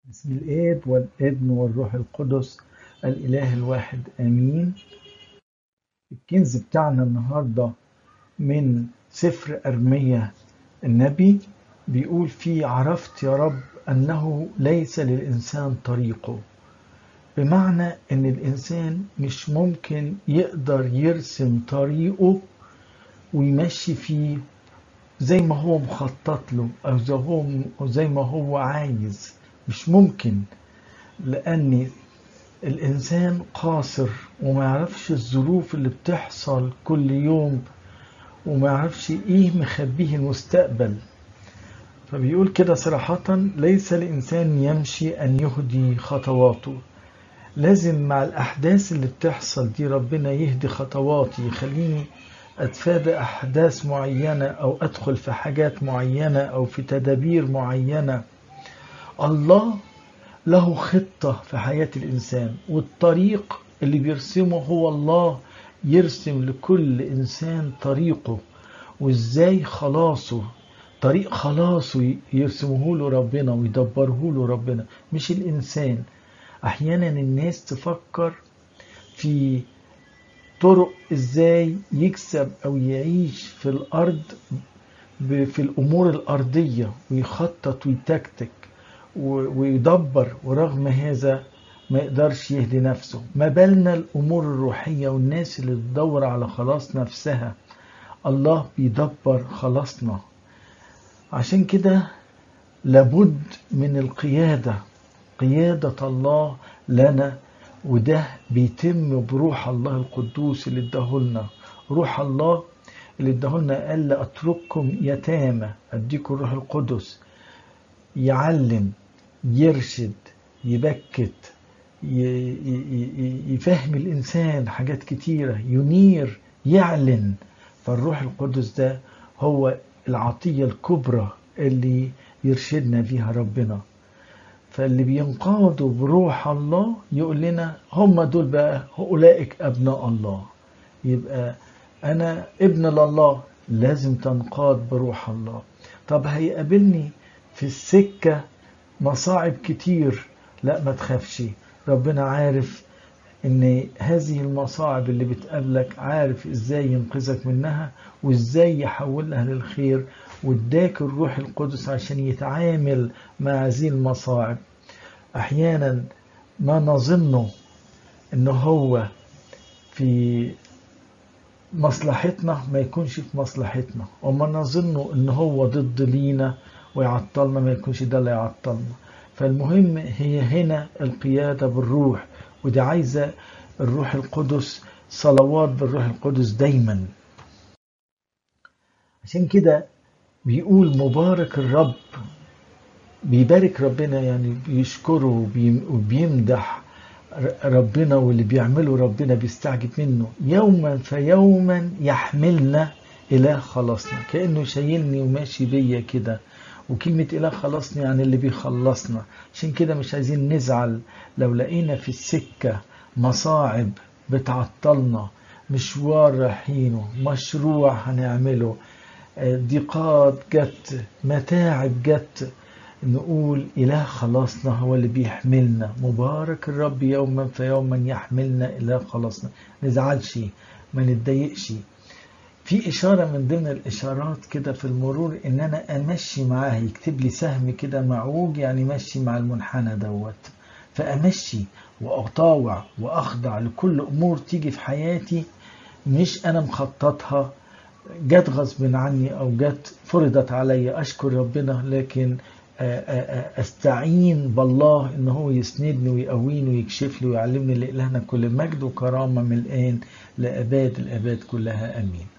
بسم الآب والابن والروح القدس الإله الواحد آمين الكنز بتاعنا النهاردة من سفر أرمية النبي بيقول فيه عرفت يا رب أنه ليس للإنسان طريقه بمعنى أن الإنسان مش ممكن يقدر يرسم طريقه ويمشي فيه زي ما هو مخطط له أو زي, هو زي ما هو عايز مش ممكن لأن الإنسان قاصر وما يعرفش الظروف اللي بتحصل كل يوم وما يعرفش إيه مخبيه المستقبل فبيقول كده صراحة ليس الإنسان يمشي أن يهدي خطواته لازم مع الأحداث اللي بتحصل دي ربنا يهدي خطواتي يخليني أتفادى أحداث معينة أو أدخل في حاجات معينة أو في تدابير معينة الله له خطة في حياة الإنسان والطريق اللي بيرسمه هو الله يرسم لكل إنسان طريقه وإزاي خلاصه طريق خلاصه يرسمه له ربنا ويدبره له ربنا مش الإنسان أحيانا الناس تفكر في طرق إزاي يكسب أو يعيش في الأرض في الأمور الأرضية ويخطط ويتكتك ويدبر ورغم هذا ما يقدرش يهدي نفسه ما بالنا الأمور الروحية والناس اللي تدور على خلاص نفسها الله بيدبر خلاصنا عشان كده لابد من القيادة قيادة الله لنا وده بيتم بروح الله القدوس اللي اداهولنا روح الله اللي اداهولنا قال اترككم يتامى اديكم الروح القدس يعلم يرشد يبكت يفهم الإنسان حاجات كتيرة ينير يعلن فالروح القدس ده هو العطية الكبرى اللي يرشدنا بيها ربنا فاللي بينقادوا بروح الله يقول لنا هم دول بقى أولئك أبناء الله يبقى أنا ابن لله لازم تنقاد بروح الله طب هيقابلني في السكة مصاعب كتير لا ما تخافش ربنا عارف ان هذه المصاعب اللي بتقابلك عارف ازاي ينقذك منها وازاي يحولها للخير واداك الروح القدس عشان يتعامل مع هذه المصاعب احيانا ما نظنه ان هو في مصلحتنا ما يكونش في مصلحتنا وما نظنه ان هو ضد لينا ويعطلنا ما يكونش ده اللي يعطلنا فالمهم هي هنا القيادة بالروح ودي عايزة الروح القدس صلوات بالروح القدس دايما عشان كده بيقول مبارك الرب بيبارك ربنا يعني بيشكره وبيمدح ربنا واللي بيعمله ربنا بيستعجب منه يوما فيوما يحملنا إلى خلاصنا كأنه شايلني وماشي بيا كده وكلمة إله خلصني يعني اللي بيخلصنا عشان كده مش عايزين نزعل لو لقينا في السكة مصاعب بتعطلنا مشوار رايحينه مشروع هنعمله ضيقات جت متاعب جت نقول إله خلاصنا هو اللي بيحملنا مبارك الرب يوما فيوما يحملنا إله خلاصنا نزعلش ما نتضايقش في إشارة من ضمن الإشارات كده في المرور إن أنا أمشي معاه يكتب لي سهم كده معوج يعني مشي مع المنحنى دوت فأمشي وأطاوع وأخضع لكل أمور تيجي في حياتي مش أنا مخططها جت غصب عني أو جت فرضت علي أشكر ربنا لكن أستعين بالله إن هو يسندني ويقويني ويكشف لي ويعلمني لإلهنا كل مجد وكرامة من الآن لأباد الأباد كلها أمين